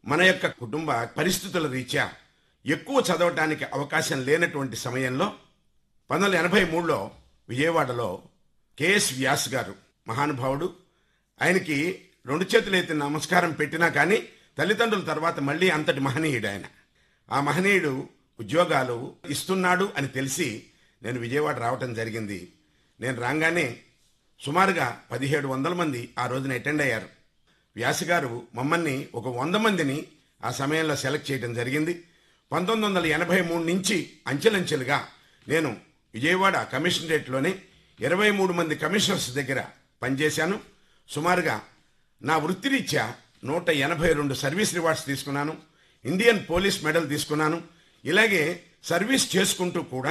మన యొక్క కుటుంబ పరిస్థితుల రీత్యా ఎక్కువ చదవటానికి అవకాశం లేనటువంటి సమయంలో పంతొమ్మిది వందల ఎనభై మూడులో విజయవాడలో కెఎస్ వ్యాస్ గారు మహానుభావుడు ఆయనకి రెండు చేతులు ఎత్తి నమస్కారం పెట్టినా కానీ తల్లిదండ్రుల తర్వాత మళ్ళీ అంతటి మహనీయుడు ఆయన ఆ మహనీయుడు ఉద్యోగాలు ఇస్తున్నాడు అని తెలిసి నేను విజయవాడ రావటం జరిగింది నేను రాగానే సుమారుగా పదిహేడు వందల మంది ఆ రోజున అటెండ్ అయ్యారు వ్యాస గారు మమ్మల్ని ఒక వంద మందిని ఆ సమయంలో సెలెక్ట్ చేయడం జరిగింది పంతొమ్మిది వందల ఎనభై మూడు నుంచి అంచెలంచెలుగా నేను విజయవాడ కమిషనరేట్లోనే ఇరవై మూడు మంది కమిషనర్స్ దగ్గర పనిచేశాను సుమారుగా నా వృత్తిరీత్యా నూట ఎనభై రెండు సర్వీస్ రివార్డ్స్ తీసుకున్నాను ఇండియన్ పోలీస్ మెడల్ తీసుకున్నాను ఇలాగే సర్వీస్ చేసుకుంటూ కూడా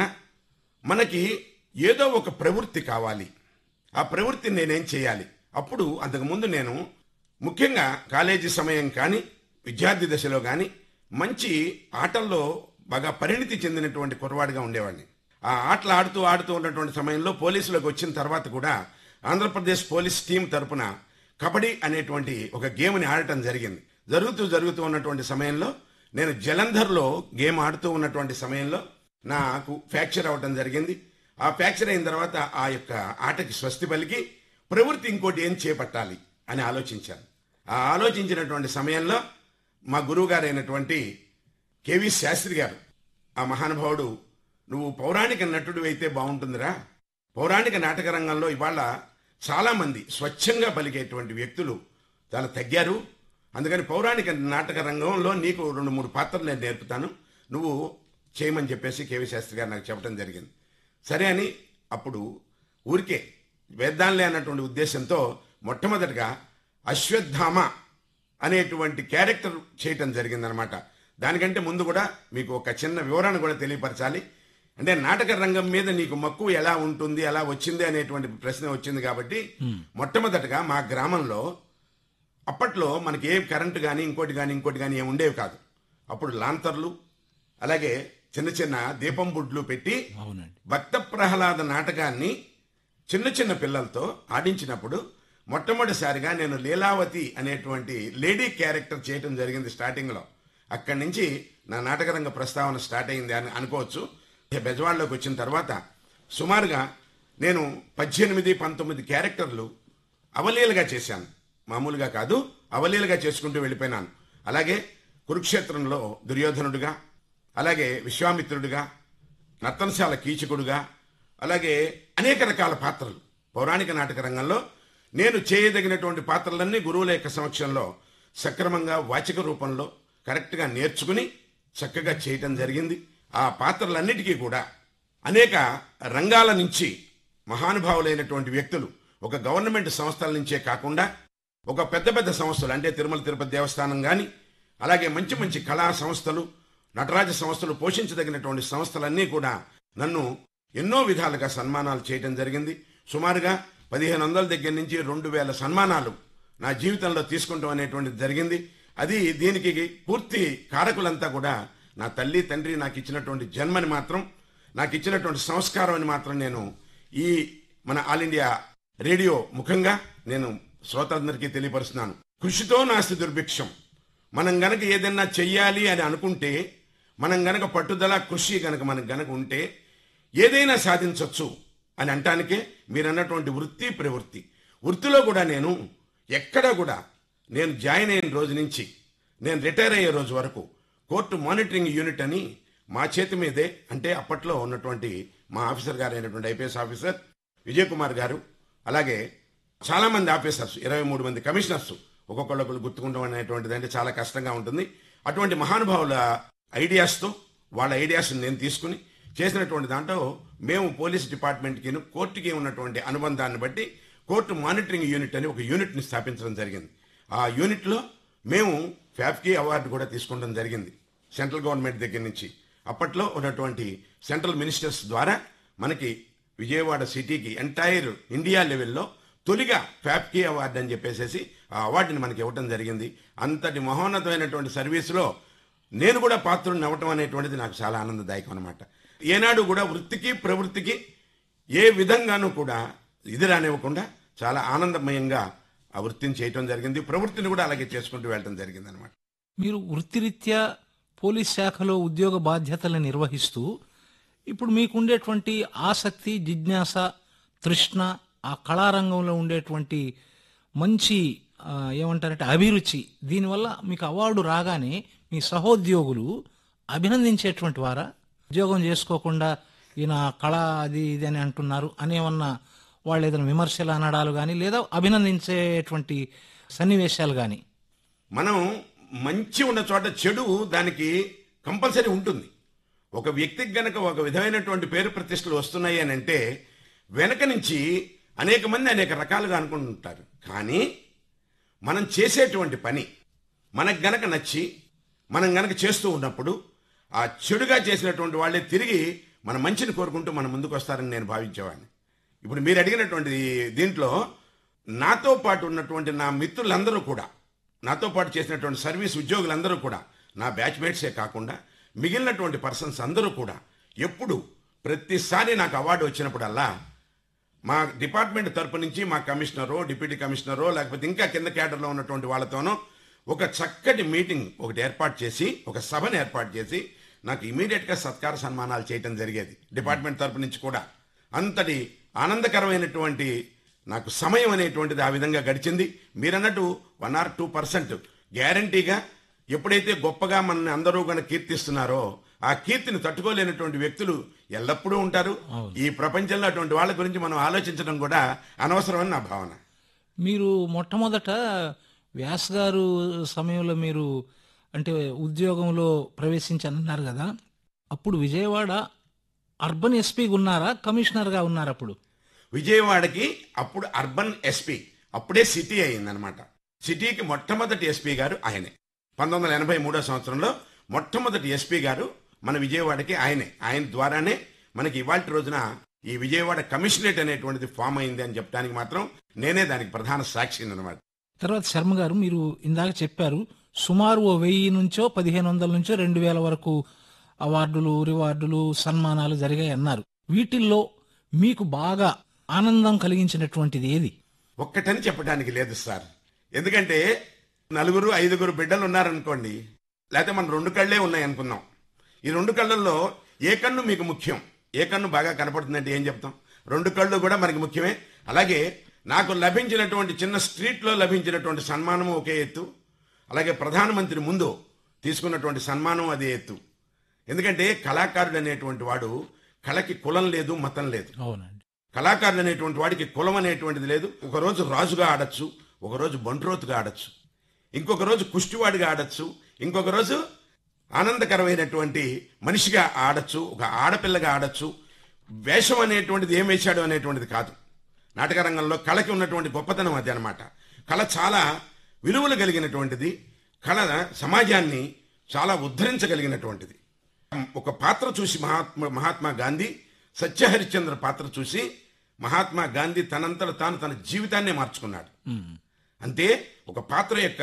మనకి ఏదో ఒక ప్రవృత్తి కావాలి ఆ ప్రవృత్తిని నేనేం చేయాలి అప్పుడు అంతకుముందు నేను ముఖ్యంగా కాలేజీ సమయం కానీ విద్యార్థి దశలో కానీ మంచి ఆటల్లో బాగా పరిణితి చెందినటువంటి కుర్రవాడిగా ఉండేవాడిని ఆ ఆటలు ఆడుతూ ఆడుతూ ఉన్నటువంటి సమయంలో పోలీసులకు వచ్చిన తర్వాత కూడా ఆంధ్రప్రదేశ్ పోలీస్ టీం తరపున కబడ్డీ అనేటువంటి ఒక గేమ్ని ఆడటం జరిగింది జరుగుతూ జరుగుతూ ఉన్నటువంటి సమయంలో నేను జలంధర్లో గేమ్ ఆడుతూ ఉన్నటువంటి సమయంలో నాకు ఫ్రాక్చర్ అవ్వటం జరిగింది ఆ ఫ్రాక్చర్ అయిన తర్వాత ఆ యొక్క ఆటకి స్వస్తి పలికి ప్రవృత్తి ఇంకోటి ఏం చేపట్టాలి అని ఆలోచించాను ఆ ఆలోచించినటువంటి సమయంలో మా గురువు గారైనటువంటి కేవి శాస్త్రి గారు ఆ మహానుభావుడు నువ్వు పౌరాణిక నటుడు అయితే బాగుంటుందిరా పౌరాణిక నాటక రంగంలో ఇవాళ చాలామంది స్వచ్ఛంగా పలికేటువంటి వ్యక్తులు చాలా తగ్గారు అందుకని పౌరాణిక నాటక రంగంలో నీకు రెండు మూడు పాత్రలు నేను నేర్పుతాను నువ్వు చేయమని చెప్పేసి కేవీ శాస్త్రి గారు నాకు చెప్పడం జరిగింది సరే అని అప్పుడు ఊరికే వేద్దాంలే అన్నటువంటి ఉద్దేశంతో మొట్టమొదటిగా అశ్వత్థామ అనేటువంటి క్యారెక్టర్ చేయటం జరిగిందనమాట దానికంటే ముందు కూడా మీకు ఒక చిన్న వివరణ కూడా తెలియపరచాలి అంటే నాటక రంగం మీద నీకు మక్కువ ఎలా ఉంటుంది ఎలా వచ్చింది అనేటువంటి ప్రశ్న వచ్చింది కాబట్టి మొట్టమొదటగా మా గ్రామంలో అప్పట్లో మనకి ఏ కరెంటు కానీ ఇంకోటి కానీ ఇంకోటి కానీ ఏమి ఉండేవి కాదు అప్పుడు లాంతర్లు అలాగే చిన్న చిన్న దీపం బుడ్లు పెట్టి అవునండి భక్త ప్రహ్లాద నాటకాన్ని చిన్న చిన్న పిల్లలతో ఆడించినప్పుడు మొట్టమొదటిసారిగా నేను లీలావతి అనేటువంటి లేడీ క్యారెక్టర్ చేయటం జరిగింది స్టార్టింగ్లో అక్కడి నుంచి నా నాటకరంగ ప్రస్తావన స్టార్ట్ అయింది అని అనుకోవచ్చు ఇక బెజవాడలోకి వచ్చిన తర్వాత సుమారుగా నేను పద్దెనిమిది పంతొమ్మిది క్యారెక్టర్లు అవలీలగా చేశాను మామూలుగా కాదు అవలీలగా చేసుకుంటూ వెళ్ళిపోయినాను అలాగే కురుక్షేత్రంలో దుర్యోధనుడిగా అలాగే విశ్వామిత్రుడిగా నర్తనశాల కీచకుడుగా అలాగే అనేక రకాల పాత్రలు పౌరాణిక నాటక రంగంలో నేను చేయదగినటువంటి పాత్రలన్నీ గురువుల యొక్క సమక్షంలో సక్రమంగా వాచిక రూపంలో కరెక్ట్గా నేర్చుకుని చక్కగా చేయటం జరిగింది ఆ పాత్రలన్నిటికీ కూడా అనేక రంగాల నుంచి మహానుభావులైనటువంటి వ్యక్తులు ఒక గవర్నమెంట్ సంస్థల నుంచే కాకుండా ఒక పెద్ద పెద్ద సంస్థలు అంటే తిరుమల తిరుపతి దేవస్థానం కానీ అలాగే మంచి మంచి కళా సంస్థలు నటరాజ సంస్థలు పోషించదగినటువంటి సంస్థలన్నీ కూడా నన్ను ఎన్నో విధాలుగా సన్మానాలు చేయటం జరిగింది సుమారుగా పదిహేను వందల దగ్గర నుంచి రెండు వేల సన్మానాలు నా జీవితంలో తీసుకుంటాం అనేటువంటిది జరిగింది అది దీనికి పూర్తి కారకులంతా కూడా నా తల్లి తండ్రి నాకు ఇచ్చినటువంటి జన్మని మాత్రం నాకు ఇచ్చినటువంటి సంస్కారం అని మాత్రం నేను ఈ మన ఆల్ ఇండియా రేడియో ముఖంగా నేను శ్రోతలందరికీ తెలియపరుస్తున్నాను కృషితో నాస్తి దుర్భిక్షం మనం గనక ఏదైనా చెయ్యాలి అని అనుకుంటే మనం గనక పట్టుదల కృషి గనక మనకు గనక ఉంటే ఏదైనా సాధించవచ్చు అని అంటానికే మీరు అన్నటువంటి వృత్తి ప్రవృత్తి వృత్తిలో కూడా నేను ఎక్కడా కూడా నేను జాయిన్ అయిన రోజు నుంచి నేను రిటైర్ అయ్యే రోజు వరకు కోర్టు మానిటరింగ్ యూనిట్ అని మా చేతి మీదే అంటే అప్పట్లో ఉన్నటువంటి మా ఆఫీసర్ గారు అయినటువంటి ఐపీఎస్ ఆఫీసర్ విజయ్ కుమార్ గారు అలాగే చాలా మంది ఆఫీసర్స్ ఇరవై మూడు మంది కమిషనర్స్ ఒక్కొక్కళ్ళొకరు గుర్తుకుంటాం అనేటువంటిది అంటే చాలా కష్టంగా ఉంటుంది అటువంటి మహానుభావుల ఐడియాస్తో వాళ్ళ ఐడియాస్ నేను తీసుకుని చేసినటువంటి దాంట్లో మేము పోలీస్ డిపార్ట్మెంట్కి కోర్టుకి ఉన్నటువంటి అనుబంధాన్ని బట్టి కోర్టు మానిటరింగ్ యూనిట్ అని ఒక యూనిట్ని స్థాపించడం జరిగింది ఆ యూనిట్లో మేము ఫ్యాఫ్కి అవార్డు కూడా తీసుకోవడం జరిగింది సెంట్రల్ గవర్నమెంట్ దగ్గర నుంచి అప్పట్లో ఉన్నటువంటి సెంట్రల్ మినిస్టర్స్ ద్వారా మనకి విజయవాడ సిటీకి ఎంటైర్ ఇండియా లెవెల్లో తొలిగా ఫ్యాప్కి అవార్డు అని చెప్పేసేసి ఆ అవార్డుని మనకి ఇవ్వటం జరిగింది అంతటి మహోన్నతమైనటువంటి సర్వీసులో నేను కూడా పాత్రుడిని అవ్వటం అనేటువంటిది నాకు చాలా ఆనందదాయకం అనమాట ఏనాడు కూడా వృత్తికి ప్రవృత్తికి ఏ విధంగానూ కూడా ఇది రానివ్వకుండా చాలా ఆనందమయంగా ఆ వృత్తిని చేయటం జరిగింది ప్రవృత్తిని కూడా అలాగే చేసుకుంటూ వెళ్ళటం జరిగింది అనమాట మీరు వృత్తిరీత్యా పోలీస్ శాఖలో ఉద్యోగ బాధ్యతలను నిర్వహిస్తూ ఇప్పుడు మీకుండేటువంటి ఆసక్తి జిజ్ఞాస తృష్ణ ఆ కళారంగంలో ఉండేటువంటి మంచి ఆ, ఏమంటారంటే అభిరుచి దీనివల్ల మీకు అవార్డు రాగానే మీ సహోద్యోగులు అభినందించేటువంటి వారా ఉద్యోగం చేసుకోకుండా ఈయన కళ అది ఇది అని అంటున్నారు అనేమన్నా వాళ్ళు ఏదైనా విమర్శలు అనడాలు కానీ లేదా అభినందించేటువంటి సన్నివేశాలు కానీ మనం మంచి ఉన్న చోట చెడు దానికి కంపల్సరీ ఉంటుంది ఒక వ్యక్తికి గనక ఒక విధమైనటువంటి పేరు ప్రతిష్టలు వస్తున్నాయి అని అంటే వెనక నుంచి అనేక మంది అనేక రకాలుగా అనుకుంటుంటారు కానీ మనం చేసేటువంటి పని మనకు గనక నచ్చి మనం గనక చేస్తూ ఉన్నప్పుడు ఆ చెడుగా చేసినటువంటి వాళ్ళే తిరిగి మన మంచిని కోరుకుంటూ మన ముందుకు వస్తారని నేను భావించేవాడిని ఇప్పుడు మీరు అడిగినటువంటి దీంట్లో నాతో పాటు ఉన్నటువంటి నా మిత్రులందరూ కూడా నాతో పాటు చేసినటువంటి సర్వీస్ ఉద్యోగులందరూ కూడా నా బ్యాచ్మేట్సే కాకుండా మిగిలినటువంటి పర్సన్స్ అందరూ కూడా ఎప్పుడు ప్రతిసారి నాకు అవార్డు వచ్చినప్పుడల్లా మా డిపార్ట్మెంట్ తరపు నుంచి మా కమిషనరో డిప్యూటీ కమిషనరో లేకపోతే ఇంకా కింద క్యాడర్లో ఉన్నటువంటి వాళ్ళతోనో ఒక చక్కటి మీటింగ్ ఒకటి ఏర్పాటు చేసి ఒక సభను ఏర్పాటు చేసి నాకు ఇమీడియట్గా సత్కార సన్మానాలు చేయటం జరిగేది డిపార్ట్మెంట్ తరపు నుంచి కూడా అంతటి ఆనందకరమైనటువంటి నాకు సమయం అనేటువంటిది ఆ విధంగా గడిచింది మీరన్నట్టు వన్ ఆర్ టూ పర్సెంట్ గ్యారంటీగా ఎప్పుడైతే గొప్పగా మనల్ని అందరూ కనుక కీర్తిస్తున్నారో ఆ కీర్తిని తట్టుకోలేనటువంటి వ్యక్తులు ఎల్లప్పుడూ ఉంటారు ఈ ప్రపంచంలో అటువంటి వాళ్ళ గురించి మనం ఆలోచించడం కూడా అనవసరమని నా భావన మీరు మొట్టమొదట వ్యాస్ గారు సమయంలో మీరు అంటే ఉద్యోగంలో ప్రవేశించన్నారు కదా అప్పుడు విజయవాడ అర్బన్ ఎస్పీగా ఉన్నారా కమిషనర్గా ఉన్నారు అప్పుడు విజయవాడకి అప్పుడు అర్బన్ ఎస్పీ అప్పుడే సిటీ అయిందనమాట సిటీకి మొట్టమొదటి ఎస్పీ గారు ఆయనే పంతొమ్మిది వందల ఎనభై మూడో సంవత్సరంలో మొట్టమొదటి ఎస్పీ గారు మన విజయవాడకి ఆయనే ఆయన ద్వారానే మనకి ఇవాళ రోజున ఈ విజయవాడ కమిషనరేట్ అనేటువంటిది ఫామ్ అయింది అని చెప్పడానికి మాత్రం నేనే దానికి ప్రధాన సాక్షిని అనమాట తర్వాత శర్మ గారు మీరు ఇందాక చెప్పారు సుమారు ఓ వెయ్యి నుంచో పదిహేను వందల నుంచో రెండు వేల వరకు అవార్డులు రివార్డులు సన్మానాలు జరిగాయి అన్నారు వీటిల్లో మీకు బాగా ఆనందం కలిగించినటువంటిది ఏది ఒక్కటని చెప్పడానికి లేదు సార్ ఎందుకంటే నలుగురు ఐదుగురు బిడ్డలు ఉన్నారనుకోండి లేకపోతే మన రెండు కళ్ళే ఉన్నాయి అనుకుందాం ఈ రెండు కళ్ళల్లో ఏ కన్ను మీకు ముఖ్యం ఏ కన్ను బాగా కనపడుతుందంటే ఏం చెప్తాం రెండు కళ్ళు కూడా మనకి ముఖ్యమే అలాగే నాకు లభించినటువంటి చిన్న స్ట్రీట్లో లభించినటువంటి సన్మానం ఒకే ఎత్తు అలాగే ప్రధానమంత్రి ముందు తీసుకున్నటువంటి సన్మానం అదే ఎత్తు ఎందుకంటే కళాకారుడు అనేటువంటి వాడు కళకి కులం లేదు మతం లేదు అవునండి కళాకారుడు అనేటువంటి వాడికి కులం అనేటువంటిది లేదు ఒకరోజు రాజుగా ఆడొచ్చు ఒకరోజు బంట్రోతుగా ఆడొచ్చు ఇంకొక రోజు కుష్టివాడిగా ఆడొచ్చు ఇంకొక రోజు ఆనందకరమైనటువంటి మనిషిగా ఆడొచ్చు ఒక ఆడపిల్లగా ఆడొచ్చు వేషం అనేటువంటిది ఏం వేశాడు అనేటువంటిది కాదు నాటక రంగంలో కళకి ఉన్నటువంటి గొప్పతనం అది అనమాట కళ చాలా విలువలు కలిగినటువంటిది కళ సమాజాన్ని చాలా ఉద్ధరించగలిగినటువంటిది ఒక పాత్ర చూసి మహాత్మా మహాత్మా గాంధీ సత్యహరిశ్చంద్ర పాత్ర చూసి మహాత్మా గాంధీ తనంతట తాను తన జీవితాన్నే మార్చుకున్నాడు అంటే ఒక పాత్ర యొక్క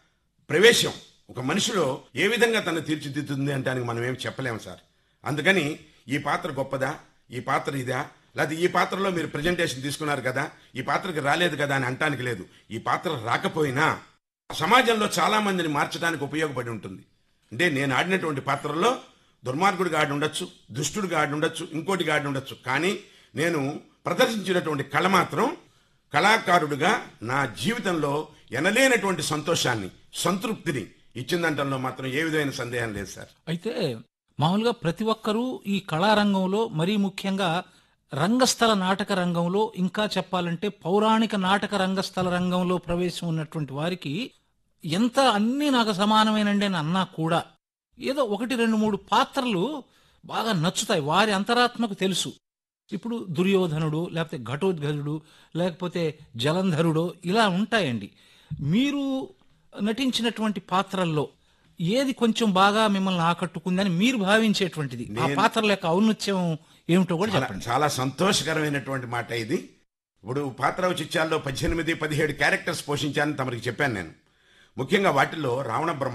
ప్రవేశం ఒక మనిషిలో ఏ విధంగా తను తీర్చిదిద్దుతుంది అంటానికి మనం ఏం చెప్పలేము సార్ అందుకని ఈ పాత్ర గొప్పదా ఈ పాత్ర ఇదా లేకపోతే ఈ పాత్రలో మీరు ప్రజెంటేషన్ తీసుకున్నారు కదా ఈ పాత్రకి రాలేదు కదా అని అంటానికి లేదు ఈ పాత్ర రాకపోయినా సమాజంలో చాలా మందిని మార్చడానికి ఉపయోగపడి ఉంటుంది అంటే నేను ఆడినటువంటి పాత్రల్లో దుర్మార్గుడిగా ఆడి ఉండొచ్చు దుష్టుడిగా ఆడి ఉండొచ్చు ఇంకోటిగా ఆడి ఉండొచ్చు కానీ నేను ప్రదర్శించినటువంటి కళ మాత్రం కళాకారుడిగా నా జీవితంలో ఎనలేనటువంటి సంతోషాన్ని సంతృప్తిని ఇచ్చిందంటంలో మాత్రం ఏ విధమైన సందేహం లేదు సార్ అయితే మామూలుగా ప్రతి ఒక్కరూ ఈ కళారంగంలో మరీ ముఖ్యంగా రంగస్థల నాటక రంగంలో ఇంకా చెప్పాలంటే పౌరాణిక నాటక రంగస్థల రంగంలో ప్రవేశం ఉన్నటువంటి వారికి ఎంత అన్ని నాకు సమానమైనండి అని అన్నా కూడా ఏదో ఒకటి రెండు మూడు పాత్రలు బాగా నచ్చుతాయి వారి అంతరాత్మకు తెలుసు ఇప్పుడు దుర్యోధనుడు లేకపోతే ఘటోద్గజుడు లేకపోతే జలంధరుడు ఇలా ఉంటాయండి మీరు నటించినటువంటి పాత్రల్లో ఏది కొంచెం బాగా మిమ్మల్ని ఆకట్టుకుందని మీరు భావించేటువంటిది ఆ పాత్రల యొక్క ఔన్నత్యం ఏమిటో కూడా చాలా- చెప్పండి చాలా సంతోషకరమైనటువంటి మాట ఇది ఇప్పుడు పాత్ర చిత్యాల్లో పద్దెనిమిది పదిహేడు క్యారెక్టర్స్ పోషించానని తమరికి చెప్పాను నేను ముఖ్యంగా వాటిల్లో రావణ బ్రహ్మ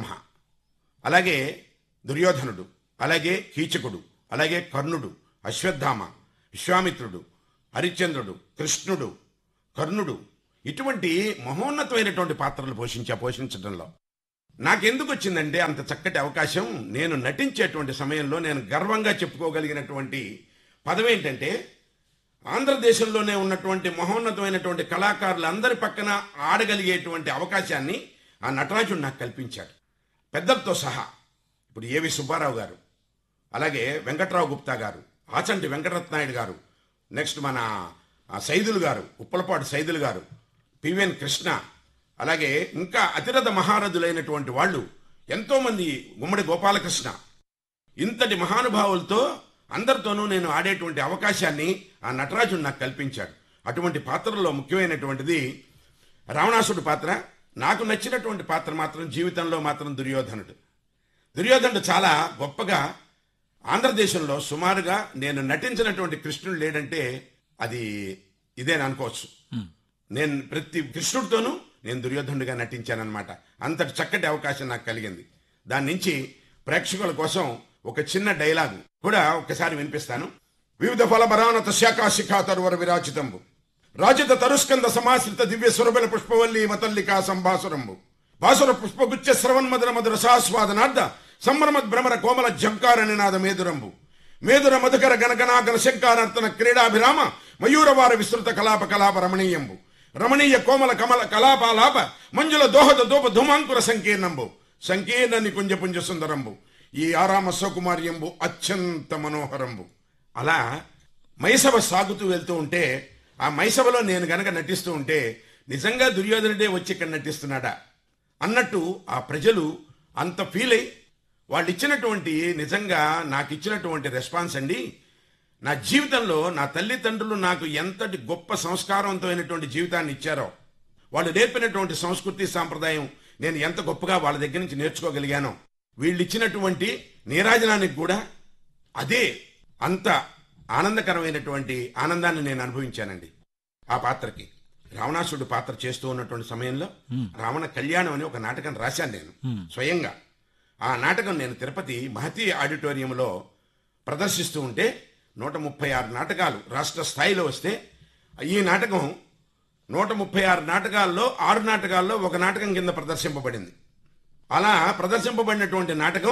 అలాగే దుర్యోధనుడు అలాగే కీచకుడు అలాగే కర్ణుడు అశ్వత్థామ విశ్వామిత్రుడు హరిశ్చంద్రుడు కృష్ణుడు కర్ణుడు ఇటువంటి మహోన్నతమైనటువంటి పాత్రలు పోషించా పోషించడంలో నాకెందుకు వచ్చిందంటే అంత చక్కటి అవకాశం నేను నటించేటువంటి సమయంలో నేను గర్వంగా చెప్పుకోగలిగినటువంటి పదవి ఏంటంటే ఆంధ్రదేశంలోనే ఉన్నటువంటి మహోన్నతమైనటువంటి కళాకారులందరి పక్కన ఆడగలిగేటువంటి అవకాశాన్ని ఆ నటరాజుడు నాకు కల్పించాడు పెద్దలతో సహా ఇప్పుడు ఏవి సుబ్బారావు గారు అలాగే వెంకట్రావు గుప్తా గారు ఆచంటి వెంకటరత్నాయుడు గారు నెక్స్ట్ మన ఆ, సైదులు గారు ఉప్పలపాటి సైదులు గారు పివిఎన్ కృష్ణ అలాగే ఇంకా అతిరథ మహారథులైనటువంటి వాళ్ళు ఎంతోమంది గుమ్మడి గోపాలకృష్ణ ఇంతటి మహానుభావులతో అందరితోనూ నేను ఆడేటువంటి అవకాశాన్ని ఆ నటరాజుడు నాకు కల్పించాడు అటువంటి పాత్రలో ముఖ్యమైనటువంటిది రావణాసుడు పాత్ర నాకు నచ్చినటువంటి పాత్ర మాత్రం జీవితంలో మాత్రం దుర్యోధనుడు దుర్యోధనుడు చాలా గొప్పగా ఆంధ్రదేశంలో సుమారుగా నేను నటించినటువంటి కృష్ణుడు లేడంటే అది ఇదేని అనుకోవచ్చు నేను ప్రతి కృష్ణుడితోనూ నేను దుర్యోధనుడిగా నటించానన్నమాట అంతటి చక్కటి అవకాశం నాకు కలిగింది దాని నుంచి ప్రేక్షకుల కోసం ఒక చిన్న డైలాగ్ కూడా ఒకసారి వినిపిస్తాను వివిధ ఫల బరానత శాఖా శిఖా తరువర విరాజితంబు రాజిత తరుస్కంద సమాశ్రిత దివ్య సురబల పుష్పవల్లి మతల్లికా సంభాసురంబు బాసుర పుష్పగుచ్చ శ్రవణ్ మధుర మధుర సాస్వాదనార్థ సంభ్రమద్ భ్రమర కోమల జంకార నినాద మేదురంబు మేదుర మధుకర గణగణాగన శంకానర్తన క్రీడాభిరామ మయూరవార విస్తృత కలాప కలాప రమణీయంబు రమణీయ కోమల కమల కలాపాలాప మంజుల దోహద దోప ధూమాంకుర సంకీర్ణంబు సంకీర్ణ నికుంజ పుంజ సుందరంబు ఈ ఆరామ సౌకుమార్యంబు అత్యంత మనోహరంబు అలా మైసభ సాగుతూ వెళ్తూ ఉంటే ఆ మైసభలో నేను గనక నటిస్తూ ఉంటే నిజంగా దుర్యోధనుడే వచ్చి ఇక్కడ నటిస్తున్నాడా అన్నట్టు ఆ ప్రజలు అంత ఫీల్ అయి వాళ్ళు ఇచ్చినటువంటి నిజంగా నాకు ఇచ్చినటువంటి రెస్పాన్స్ అండి నా జీవితంలో నా తల్లిదండ్రులు నాకు ఎంతటి గొప్ప సంస్కారవంతమైనటువంటి జీవితాన్ని ఇచ్చారో వాళ్ళు నేర్పినటువంటి సంస్కృతి సాంప్రదాయం నేను ఎంత గొప్పగా వాళ్ళ దగ్గర నుంచి నేర్చుకోగలిగానో వీళ్ళు ఇచ్చినటువంటి నీరాజనానికి కూడా అదే అంత ఆనందకరమైనటువంటి ఆనందాన్ని నేను అనుభవించానండి ఆ పాత్రకి రావణాసుడు పాత్ర చేస్తూ ఉన్నటువంటి సమయంలో రావణ కళ్యాణం అని ఒక నాటకం రాశాను నేను స్వయంగా ఆ నాటకం నేను తిరుపతి మహతి ఆడిటోరియంలో ప్రదర్శిస్తూ ఉంటే నూట ముప్పై ఆరు నాటకాలు రాష్ట్ర స్థాయిలో వస్తే ఈ నాటకం నూట ముప్పై ఆరు నాటకాల్లో ఆరు నాటకాల్లో ఒక నాటకం కింద ప్రదర్శింపబడింది అలా ప్రదర్శింపబడినటువంటి నాటకం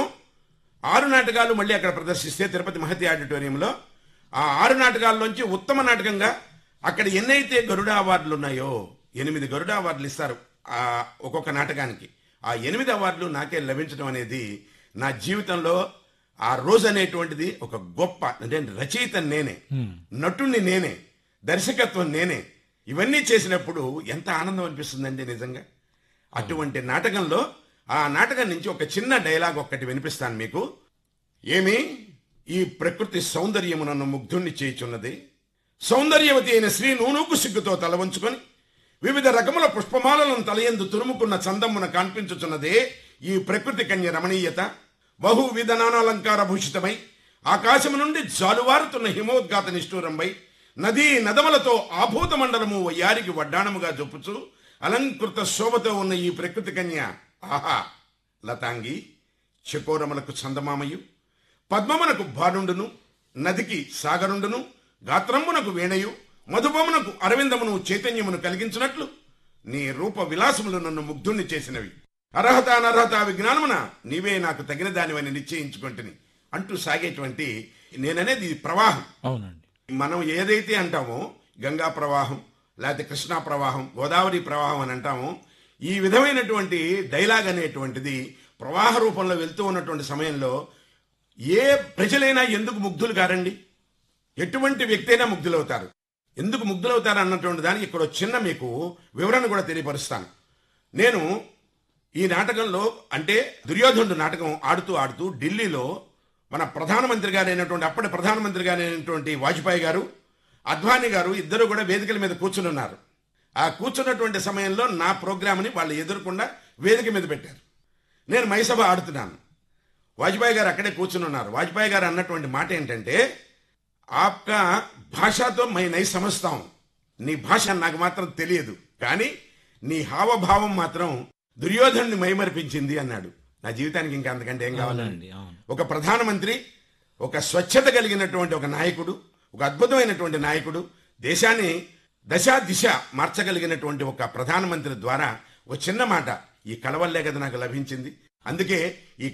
ఆరు నాటకాలు మళ్ళీ అక్కడ ప్రదర్శిస్తే తిరుపతి మహతి ఆడిటోరియంలో ఆ ఆరు నాటకాల్లోంచి ఉత్తమ నాటకంగా అక్కడ ఎన్నైతే గరుడ అవార్డులు ఉన్నాయో ఎనిమిది గరుడ అవార్డులు ఇస్తారు ఆ ఒక్కొక్క నాటకానికి ఆ ఎనిమిది అవార్డులు నాకే లభించడం అనేది నా జీవితంలో ఆ రోజు అనేటువంటిది ఒక గొప్ప అంటే రచయిత నేనే నటుణ్ణి నేనే దర్శకత్వం నేనే ఇవన్నీ చేసినప్పుడు ఎంత ఆనందం అనిపిస్తుందండి నిజంగా అటువంటి నాటకంలో ఆ నాటకం నుంచి ఒక చిన్న డైలాగ్ ఒక్కటి వినిపిస్తాను మీకు ఏమి ఈ ప్రకృతి సౌందర్యము నన్ను ముగ్ధుణ్ణి చేయుచున్నది సౌందర్యవతి అయిన శ్రీ నూనూకు సిగ్గుతో తల వంచుకొని వివిధ రకముల పుష్పమాలను తలయందు తురుముకున్న చందమ్మున కనిపించుచున్నదే ఈ ప్రకృతి కన్య రమణీయత బహు విధనానాలంకార భూషితమై ఆకాశము నుండి జాలువారుతున్న హిమోద్గాత నిష్ఠూరంపై నదీ నదములతో ఆభూత మండలము వయ్యారికి వడ్డాణముగా జొప్పుచు అలంకృత శోభతో ఉన్న ఈ ప్రకృతి కన్య ఆహా లతాంగి చకోరములకు చందమామయు పద్మమునకు భానుండును నదికి సాగరుండును గాత్రమునకు వీణయు మధుపమునకు అరవిందమును చైతన్యమును కలిగించినట్లు నీ రూప విలాసములు నన్ను ముగ్ధుణ్ణి చేసినవి అర్హత అనర్హత విజ్ఞానమున నీవే నాకు తగిన దానివని నిశ్చయించుకుంటుని అంటూ సాగేటువంటి నేననేది ఇది ప్రవాహం అవునండి మనం ఏదైతే అంటామో గంగా ప్రవాహం లేకపోతే కృష్ణా ప్రవాహం గోదావరి ప్రవాహం అని అంటామో ఈ విధమైనటువంటి డైలాగ్ అనేటువంటిది ప్రవాహ రూపంలో వెళ్తూ ఉన్నటువంటి సమయంలో ఏ ప్రజలైనా ఎందుకు ముగ్ధులు కారండి ఎటువంటి వ్యక్తి అయినా ముగ్ధులవుతారు ఎందుకు ముగ్ధులవుతారు అన్నటువంటి దానికి ఇక్కడ ఒక చిన్న మీకు వివరణ కూడా తెలియపరుస్తాను నేను ఈ నాటకంలో అంటే దుర్యోధనుడు నాటకం ఆడుతూ ఆడుతూ ఢిల్లీలో మన ప్రధానమంత్రి గారైనటువంటి అప్పటి ప్రధానమంత్రి గారైనటువంటి వాజ్పేయి గారు అద్వానీ గారు ఇద్దరు కూడా వేదికల మీద కూర్చుని ఉన్నారు ఆ కూర్చున్నటువంటి సమయంలో నా ప్రోగ్రామ్ని వాళ్ళు ఎదురకుండా వేదిక మీద పెట్టారు నేను మైసభ ఆడుతున్నాను వాజ్పేయి గారు అక్కడే కూర్చుని ఉన్నారు వాజ్పేయి గారు అన్నటువంటి మాట ఏంటంటే ఆప్కా భాషతో మై నై సమస్తాం నీ భాష నాకు మాత్రం తెలియదు కానీ నీ హావభావం మాత్రం దుర్యోధనుని మైమరిపించింది అన్నాడు నా జీవితానికి ఇంకా అంతకంటే ఏం కావాలండి అవునండి అవును ఒక ప్రధానమంత్రి ఒక స్వచ్ఛత కలిగినటువంటి ఒక నాయకుడు ఒక అద్భుతమైనటువంటి నాయకుడు దేశాన్ని దశ దిశ మార్చగలిగినటువంటి ఒక ప్రధానమంత్రి ద్వారా ఒక చిన్న మాట ఈ కళ వల్లే కదా నాకు లభించింది అందుకే ఈ